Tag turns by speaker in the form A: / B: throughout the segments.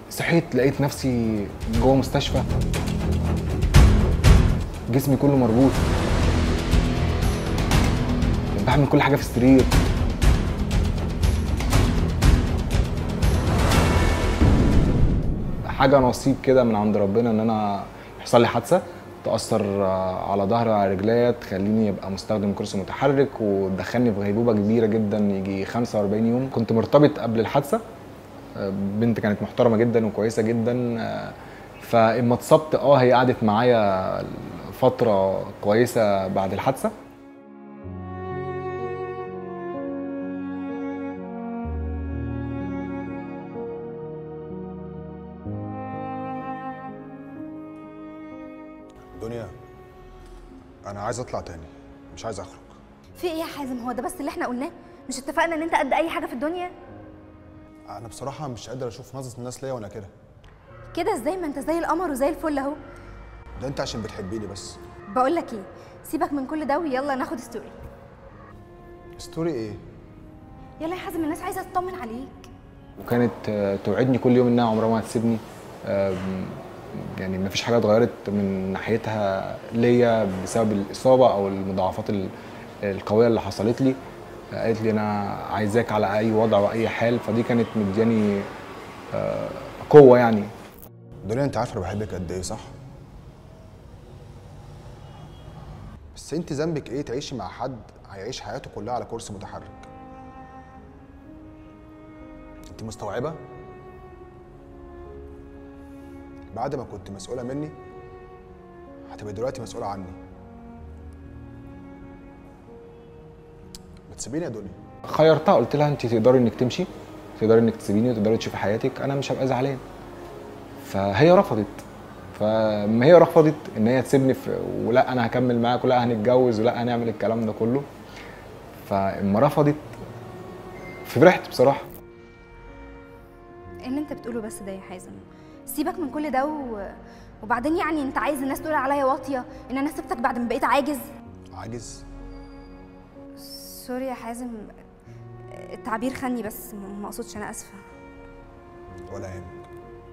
A: صحيت لقيت نفسي جوه مستشفى جسمي كله مربوط بعمل كل حاجه في السرير حاجه نصيب كده من عند ربنا ان انا يحصل لي حادثه تاثر آه، على ظهري وعلى رجليا تخليني ابقى مستخدم كرسي متحرك وتدخلني في غيبوبه كبيره جدا يجي 45 يوم كنت مرتبط قبل الحادثه آه، بنت كانت محترمه جدا وكويسه جدا آه، فاما اتصبت اه هي قعدت معايا فتره كويسه بعد الحادثه
B: دنيا انا عايز اطلع تاني مش عايز اخرج
C: في ايه يا حازم هو ده بس اللي احنا قلناه مش اتفقنا ان انت قد اي حاجه في الدنيا
B: انا بصراحه مش قادر اشوف نظره الناس ليا وانا كده
C: كده ازاي ما انت زي القمر وزي الفل اهو
B: ده انت عشان بتحبيني بس
C: بقول لك ايه سيبك من كل ده ويلا ناخد ستوري
B: ستوري ايه
C: يلا يا حازم الناس عايزه تطمن عليك
A: وكانت آه، توعدني كل يوم انها عمرها ما هتسيبني آم، يعني ما فيش حاجه اتغيرت من ناحيتها ليا بسبب الاصابه او المضاعفات ال- القويه اللي حصلت لي آه، قالت لي انا عايزاك على اي وضع واي حال فدي كانت مدياني آه، قوه يعني
B: دنيا انت عارفه انا بحبك قد ايه صح بس انت ذنبك ايه تعيشي مع حد هيعيش حياته كلها على كرسي متحرك انت مستوعبه بعد ما كنت مسؤوله مني هتبقى دلوقتي مسؤوله عني ما تسيبيني يا دنيا
A: خيرتها قلت لها انت تقدري انك تمشي تقدري انك تسيبيني وتقدري تشوفي حياتك انا مش هبقى زعلان فهي رفضت فما هي رفضت ان هي تسيبني في ولا انا هكمل معاك ولا هنتجوز ولا هنعمل الكلام ده كله فاما رفضت فرحت بصراحه
C: ايه اللي انت بتقوله بس ده يا حازم سيبك من كل ده و... وبعدين يعني انت عايز الناس تقول عليا واطيه ان انا سبتك بعد ما بقيت عاجز
B: عاجز
C: سوري يا حازم التعبير خني بس ما ما اقصدش انا اسفه
B: ولا يهمك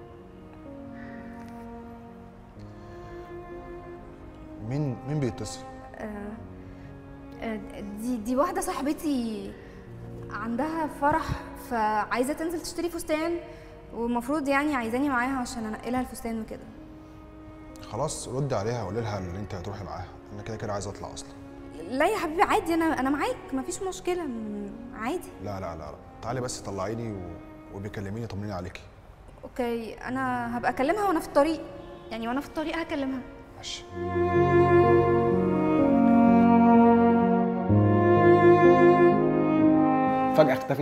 B: مين مين بيتصل
C: آه، دي دي واحده صاحبتي عندها فرح فعايزه تنزل تشتري فستان ومفروض يعني عايزاني معاها عشان انقلها الفستان وكده
B: خلاص ردي عليها وقولي لها اللي انت هتروحي معاها انا كده كده عايز اطلع اصلا
C: لا يا حبيبي عادي انا انا معاك مفيش مشكله م- عادي
B: لا لا لا لا تعالي بس طلعيني و... وبيكلميني طمنيني عليكي
C: اوكي انا هبقى اكلمها وانا في الطريق يعني وانا في الطريق هكلمها
B: ماشي
A: فجاه اختفت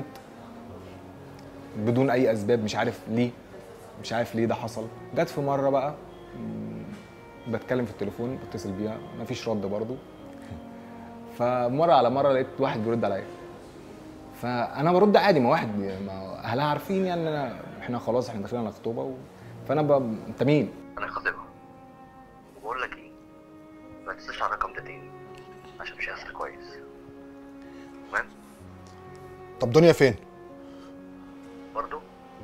A: بدون اي اسباب مش عارف ليه مش عارف ليه ده حصل جت في مره بقى مم، بتكلم في التليفون بتصل بيها مفيش رد برضو فمره على مره لقيت واحد بيرد عليا فانا برد عادي ما واحد ما اهلها عارفين يعني إن انا احنا خلاص احنا داخلين على خطوبه و... فانا ب... انت مين؟
D: انا خاطبها وبقول لك ايه ما تنساش على الرقم ده تاني عشان مش هيحصل كويس تمام
B: طب دنيا فين
D: برضو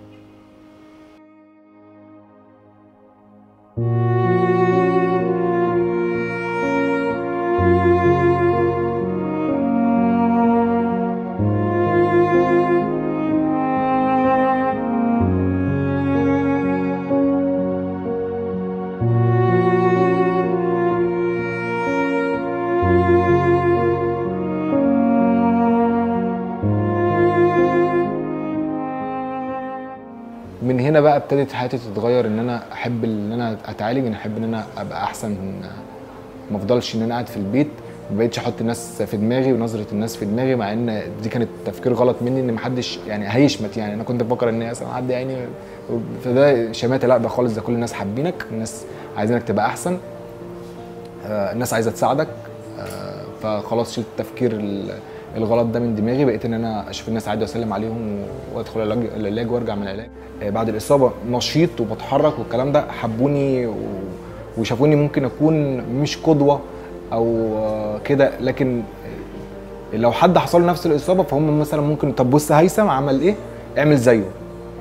A: من هنا بقى ابتدت حياتي تتغير ان انا احب ان انا اتعالج ان احب ان انا ابقى احسن ما افضلش ان انا قاعد في البيت ما بقتش احط الناس في دماغي ونظره الناس في دماغي مع ان دي كانت تفكير غلط مني ان محدش يعني هيشمت يعني انا كنت بفكر ان مثلا حد يعني فده شماته لا ده خالص ده كل الناس حابينك الناس عايزينك تبقى احسن آه، الناس عايزه تساعدك آه، فخلاص شلت التفكير ال- الغلط ده من دماغي بقيت ان انا اشوف الناس عادي واسلم عليهم وادخل العلاج العلاج وارجع من العلاج آه، بعد الاصابه نشيط وبتحرك والكلام ده حبوني و- وشافوني ممكن اكون مش قدوه او آه، كده لكن آه، لو حد حصل له نفس الاصابه فهم مثلا ممكن طب بص هيثم عمل ايه اعمل زيه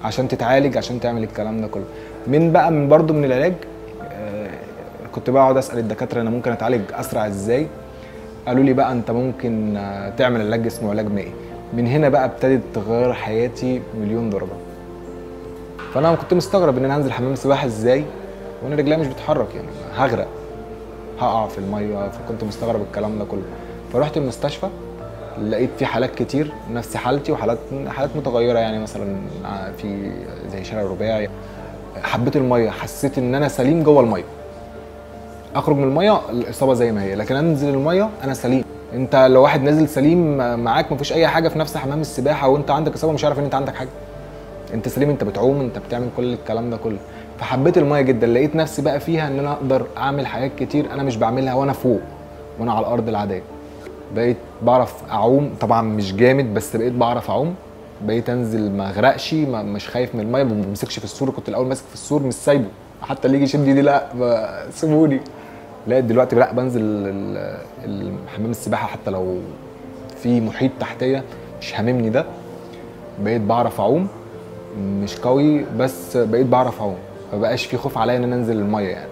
A: عشان تتعالج عشان تعمل الكلام ده كله من بقى من برضو من العلاج آه، كنت بقعد اسال الدكاتره انا ممكن اتعالج اسرع ازاي قالوا لي بقى انت ممكن آه، تعمل علاج اسمه علاج مائي من هنا بقى ابتدت تغير حياتي مليون درجه فانا كنت مستغرب ان انا انزل حمام سباحه ازاي وانا رجلي مش بتتحرك يعني هغرق هقع في الميه فكنت مستغرب الكلام ده كله فرحت المستشفى لقيت في حالات كتير نفس حالتي وحالات حالات متغيره يعني مثلا في زي شلل رباعي حبيت الميه حسيت ان انا سليم جوه الميه اخرج من الميه الاصابه زي ما هي لكن انزل الميه انا سليم انت لو واحد نازل سليم معاك مفيش اي حاجه في نفس حمام السباحه وانت عندك اصابه مش عارف ان انت عندك حاجه انت سليم انت بتعوم انت بتعمل كل الكلام ده كله فحبيت الميه جدا لقيت نفسي بقى فيها ان انا اقدر اعمل حاجات كتير انا مش بعملها وانا فوق وانا على الارض العاديه بقيت بعرف اعوم طبعا مش جامد بس بقيت بعرف اعوم بقيت انزل ما اغرقش ما مش خايف من الميه ما بمسكش في السور كنت الاول ماسك في السور مش سايبه حتى اللي يجي يشد ايدي لا ب- سيبوني لا دلوقتي لا بنزل ال- ال- حمام السباحه حتى لو في محيط تحتيه مش هاممني ده بقيت بعرف اعوم مش قوي بس بقيت بعرف اعوم مبقاش في خوف عليا ان انا انزل الميه يعني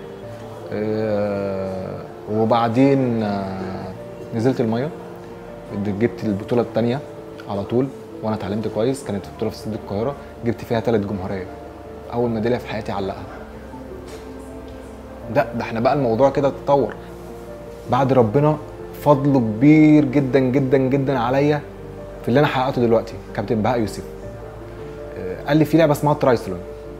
A: آه، وبعدين آه، نزلت الميه جبت البطوله الثانيه على طول وانا اتعلمت كويس كانت في بطوله في استاد القاهره جبت فيها ثالث جمهوريه اول ميداليه في حياتي علقها ده ده احنا بقى الموضوع كده اتطور بعد ربنا فضله كبير جدا جدا جدا عليا في اللي انا حققته دلوقتي كابتن بهاء يوسف آه، قال لي في لعبه اسمها ترايسلون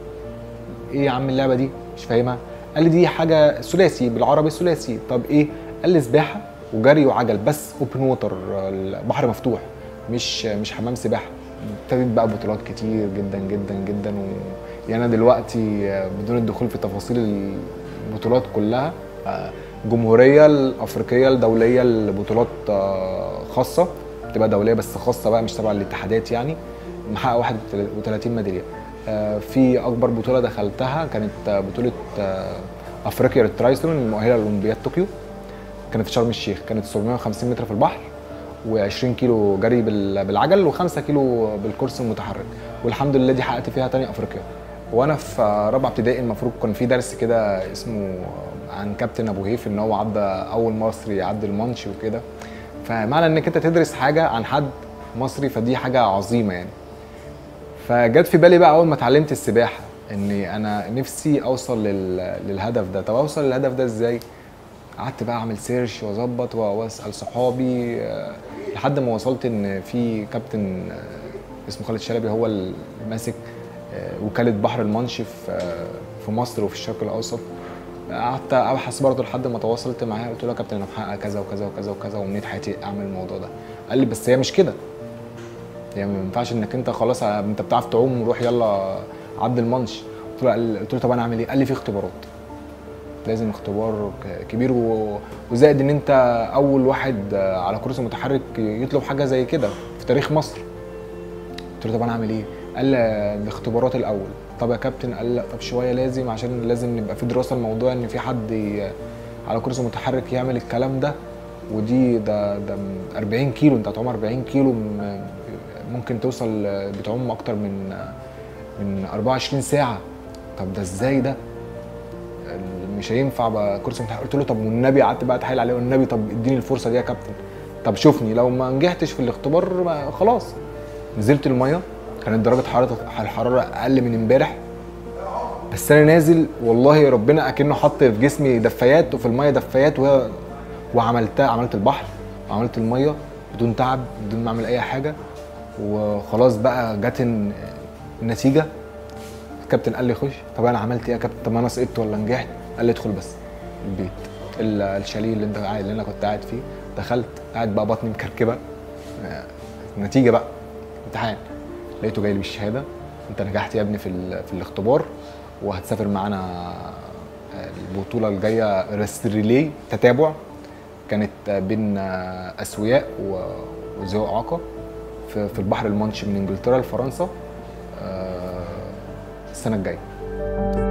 A: ايه يا عم اللعبه دي مش فاهمها قال لي دي حاجه ثلاثي بالعربي ثلاثي طب ايه قال لي سباحه وجري وعجل بس اوبن ووتر البحر مفتوح مش مش حمام سباحه ابتديت بقى بطولات كتير جدا جدا جدا و... يعني انا دلوقتي آه، بدون الدخول في تفاصيل البطولات كلها آه، جمهوريه الافريقيه الدوليه البطولات آه، خاصه بتبقى دوليه بس خاصه بقى مش تبع الاتحادات يعني محقق 31 ميداليه آه، في اكبر بطوله دخلتها كانت آه، بطوله آه، افريقيا للترايثلون المؤهله لاولمبياد طوكيو كانت في شرم الشيخ كانت 750 متر في البحر و20 كيلو جري بال- بالعجل و5 كيلو بالكرسي المتحرك والحمد لله دي حققت فيها تاني افريقيا وانا في رابعه ابتدائي المفروض كان في درس كده اسمه عن كابتن ابو هيف ان هو عدى اول مصري يعدي المانش وكده فمعنى انك انت تدرس حاجه عن حد مصري فدي حاجه عظيمه يعني فجت في بالي بقى اول ما اتعلمت السباحه اني انا نفسي اوصل لل... للهدف ده طب اوصل للهدف ده ازاي قعدت بقى اعمل سيرش واظبط واسال صحابي آه، لحد ما وصلت ان في كابتن آه، اسمه خالد شلبي هو اللي ماسك آه، وكاله بحر المانش في آه، في مصر وفي الشرق الاوسط قعدت ابحث برضه لحد ما تواصلت معاه قلت له يا كابتن انا محقق كذا وكذا وكذا وكذا ومنيت حياتي اعمل الموضوع ده قال لي بس هي مش كده يعني ما ينفعش انك انت خلاص انت بتعرف تعوم روح يلا عدي المانش قلت له قلت له طب انا اعمل ايه؟ قال لي في اختبارات لازم اختبار ك- كبير و- وزائد ان انت اول واحد على كرسي متحرك يطلب حاجه زي كده في تاريخ مصر قلت له طب انا اعمل ايه؟ قال لي الاختبارات الاول طب يا كابتن قال لا طب شويه لازم عشان لازم نبقى في دراسه الموضوع ان في حد ي- على كرسي متحرك يعمل الكلام ده ودي ده ده من 40 كيلو انت هتعوم 40 كيلو م- ممكن توصل بتعوم اكتر من من 24 ساعه طب ده ازاي ده؟ مش هينفع بقى كرسي متحرك قلت له طب والنبي قعدت بقى اتحايل عليه والنبي طب اديني الفرصه دي يا كابتن طب شوفني لو ما نجحتش في الاختبار ما خلاص نزلت الميه كانت درجه حراره الحراره اقل من امبارح بس انا نازل والله ربنا اكنه حط في جسمي دفايات وفي الميه دفايات وهي وعملتها عملت البحر وعملت الميه بدون تعب بدون ما اعمل اي حاجه وخلاص بقى جت الن- النتيجه الكابتن قال لي خش طب انا عملت ايه يا كابتن طب انا سقطت ولا نجحت قال لي ادخل بس البيت ال- الشاليه اللي انت قاعد اللي انا كنت قاعد فيه دخلت قاعد بقى بطني مكركبه آه، النتيجه بقى امتحان لقيته جاي لي بالشهاده انت نجحت يا ابني في ال- في الاختبار وهتسافر معانا آه، البطوله الجايه ريست ريلي تتابع كانت آه، بين آه، اسوياء و- وذوي اعاقه في في البحر المانش من انجلترا لفرنسا آه، السنه الجايه